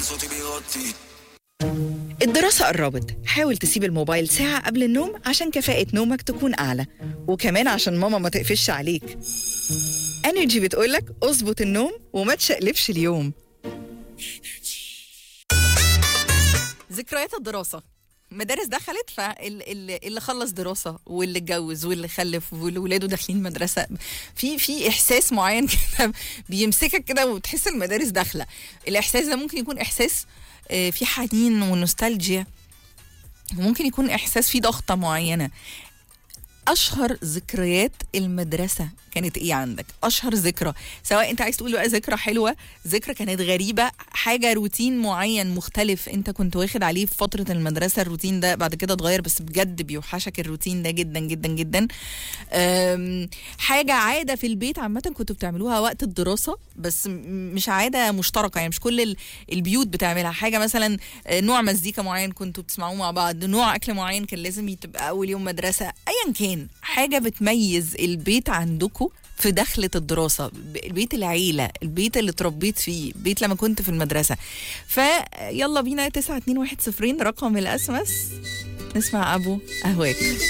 الدراسة قربت حاول تسيب الموبايل ساعة قبل النوم عشان كفاءة نومك تكون أعلى وكمان عشان ماما ما تقفش عليك انرجي بتقولك اظبط النوم وما تشقلبش اليوم ذكريات الدراسة مدارس دخلت فاللي اللي خلص دراسة واللي اتجوز واللي خلف واللي ولاده داخلين مدرسة في في إحساس معين كده بيمسكك كده وتحس المدارس داخلة الإحساس ده ممكن يكون إحساس آه، في حنين ونوستالجيا وممكن يكون إحساس فيه ضغطة معينة اشهر ذكريات المدرسه كانت ايه عندك اشهر ذكرى سواء انت عايز تقول بقى ذكرى حلوه ذكرى كانت غريبه حاجه روتين معين مختلف انت كنت واخد عليه في فتره المدرسه الروتين ده بعد كده اتغير بس بجد بيوحشك الروتين ده جدا جدا جدا أم، حاجه عاده في البيت عامه كنتوا بتعملوها وقت الدراسه بس م- مش عاده مشتركه يعني مش كل ال- البيوت بتعملها حاجه مثلا آه، نوع مزيكا معين كنتوا بتسمعوه مع بعض نوع اكل معين كان لازم تبقى اول يوم مدرسه ايا كان حاجه بتميز البيت عندكم في دخلة الدراسة ب- البيت العيلة البيت اللي اتربيت فيه البيت لما كنت في المدرسة فيلا بينا 9210 رقم الأسمس نسمع أبو أهواك